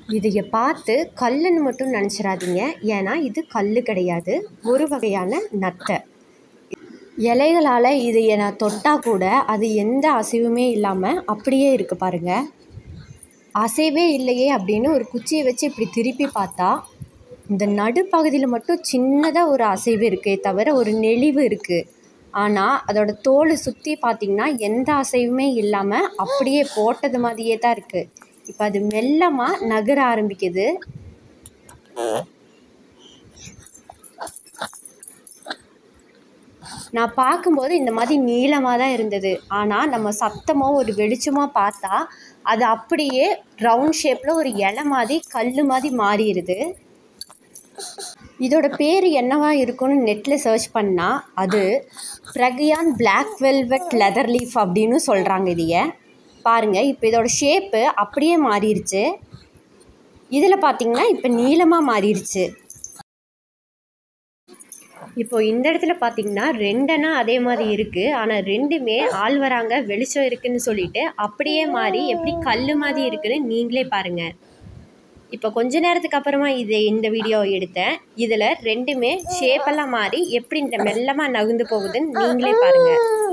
இதைய பார்த்து கல்லுன்னு மட்டும் நினச்சிடாதீங்க ஏன்னா இது கல் கிடையாது ஒரு வகையான நத்தை இலைகளால் இதைய நான் தொட்டால் கூட அது எந்த அசைவுமே இல்லாமல் அப்படியே இருக்குது பாருங்கள் அசைவே இல்லையே அப்படின்னு ஒரு குச்சியை வச்சு இப்படி திருப்பி பார்த்தா இந்த நடுப்பகுதியில் மட்டும் சின்னதாக ஒரு அசைவு இருக்கே தவிர ஒரு நெளிவு இருக்குது ஆனால் அதோட தோல் சுற்றி பார்த்திங்கன்னா எந்த அசைவுமே இல்லாமல் அப்படியே போட்டது மாதிரியே தான் இருக்குது இப்போ அது மெல்லமாக நகர ஆரம்பிக்குது நான் பார்க்கும்போது இந்த மாதிரி நீளமாக தான் இருந்தது ஆனால் நம்ம சத்தமோ ஒரு வெளிச்சமோ பார்த்தா அது அப்படியே ரவுண்ட் ஷேப்பில் ஒரு இலை மாதிரி கல் மாதிரி மாறிடுது இதோட பேர் என்னவா இருக்கும்னு நெட்டில் சர்ச் பண்ணால் அது ப்ரகியான் பிளாக் வெல்வெட் லெதர் லீஃப் அப்படின்னு சொல்கிறாங்க இதைய பாருங்கள் இப்போ இதோட ஷேப்பு அப்படியே மாறிடுச்சு இதில் பார்த்தீங்கன்னா இப்போ நீளமாக மாறிடுச்சு இப்போ இந்த இடத்துல பார்த்தீங்கன்னா ரெண்டனா அதே மாதிரி இருக்குது ஆனால் ரெண்டுமே ஆள் வராங்க வெளிச்சம் இருக்குன்னு சொல்லிட்டு அப்படியே மாறி எப்படி கல் மாதிரி இருக்குன்னு நீங்களே பாருங்கள் இப்போ கொஞ்ச நேரத்துக்கு அப்புறமா இது இந்த வீடியோ எடுத்தேன் இதில் ரெண்டுமே ஷேப்பெல்லாம் மாறி எப்படி இந்த மெல்லமாக நகுந்து போகுதுன்னு நீங்களே பாருங்கள்